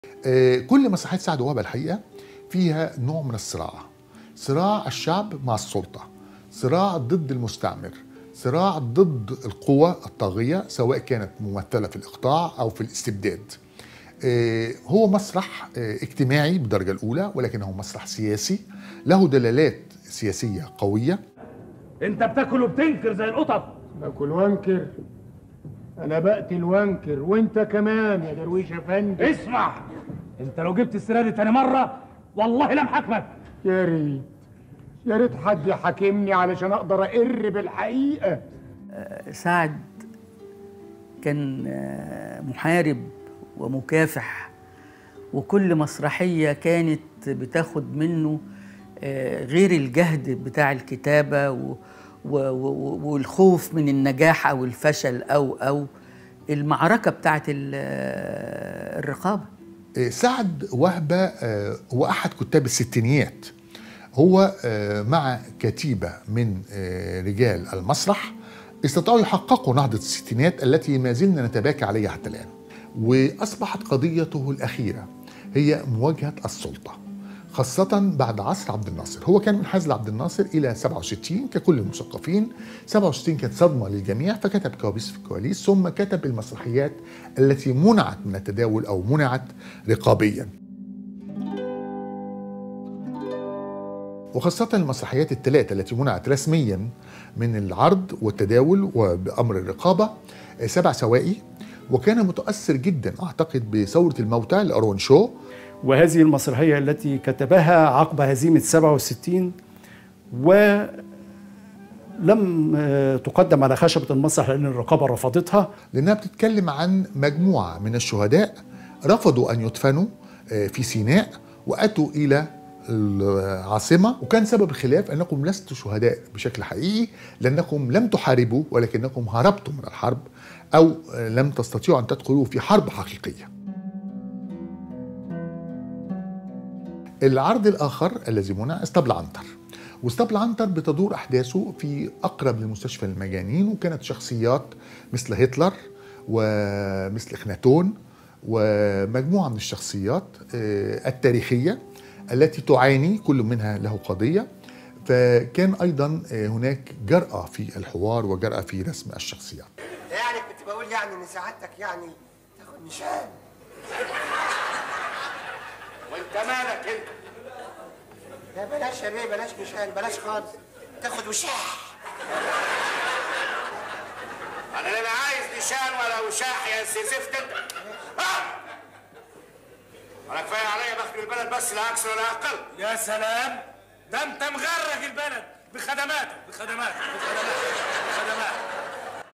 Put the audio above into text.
آه، كل مسرحيات سعد وهبه الحقيقه فيها نوع من الصراع صراع الشعب مع السلطه صراع ضد المستعمر صراع ضد القوى الطاغيه سواء كانت ممثله في الاقطاع او في الاستبداد آه، هو مسرح آه، اجتماعي بالدرجه الاولى ولكنه مسرح سياسي له دلالات سياسيه قويه انت بتاكل وبتنكر زي القطط باكل وانكر انا بقتل وانكر وانت كمان يا درويش افندي اسمع انت لو جبت السيره دي تاني مره والله لم حكمك يا ريت يا ريت حد يحاكمني علشان اقدر اقر بالحقيقه سعد كان آه، محارب ومكافح وكل مسرحية كانت بتاخد منه آه، غير الجهد بتاع الكتابة و- و- و- والخوف من النجاح أو الفشل أو أو المعركة بتاعت ال- آه، الرقابة آه، سعد وهبة آه، هو أحد كتاب الستينيات هو آه، مع كتيبة من آه، رجال المسرح استطاعوا يحققوا نهضة الستينات التي ما زلنا نتباكى عليها حتى الآن وأصبحت قضيته الأخيرة هي مواجهة السلطة خاصة بعد عصر عبد الناصر هو كان منحاز لعبد الناصر إلى 67 ككل المثقفين 67 كانت صدمة للجميع فكتب كوابيس في الكواليس ثم كتب المسرحيات التي منعت من التداول أو منعت رقابيا وخاصة المسرحيات الثلاثة التي منعت رسميا من العرض والتداول وبأمر الرقابة آه، سبع سوائي وكان متأثر جدا أعتقد بثورة الموتى لأرون شو وهذه المسرحية التي كتبها عقب هزيمة 67 ولم آه، تقدم على خشبة المسرح لأن الرقابة رفضتها لأنها بتتكلم عن مجموعة من الشهداء رفضوا أن يدفنوا آه، في سيناء وأتوا إلى العاصمة وكان سبب الخلاف أنكم لستوا شهداء بشكل حقيقي لأنكم لم تحاربوا ولكنكم هربتم من الحرب أو آه، لم تستطيعوا أن تدخلوا في حرب حقيقية العرض الآخر الذي منع اسطبل عنتر واسطبل عنتر بتدور أحداثه في أقرب لمستشفى المجانين وكانت شخصيات مثل هتلر ومثل إخناتون ومجموعة من الشخصيات آه، التاريخية التي تعاني كل منها له قضية فكان أيضا آه، هناك جرأة في الحوار وجرأة في رسم الشخصيات يعني كنت بقول يعني ان سعادتك يعني تاخد نشان وانت مالك انت لا بلاش يا بيه بلاش نشان بلاش خالص تاخد وشاح انا لا عايز نشان ولا وشاح يا سي زفت انت ها انا كفايه عليا بخدم البلد بس لا اكثر ولا اقل يا سلام ده انت مغرق البلد بخدماتك بخدماتك بخدماتك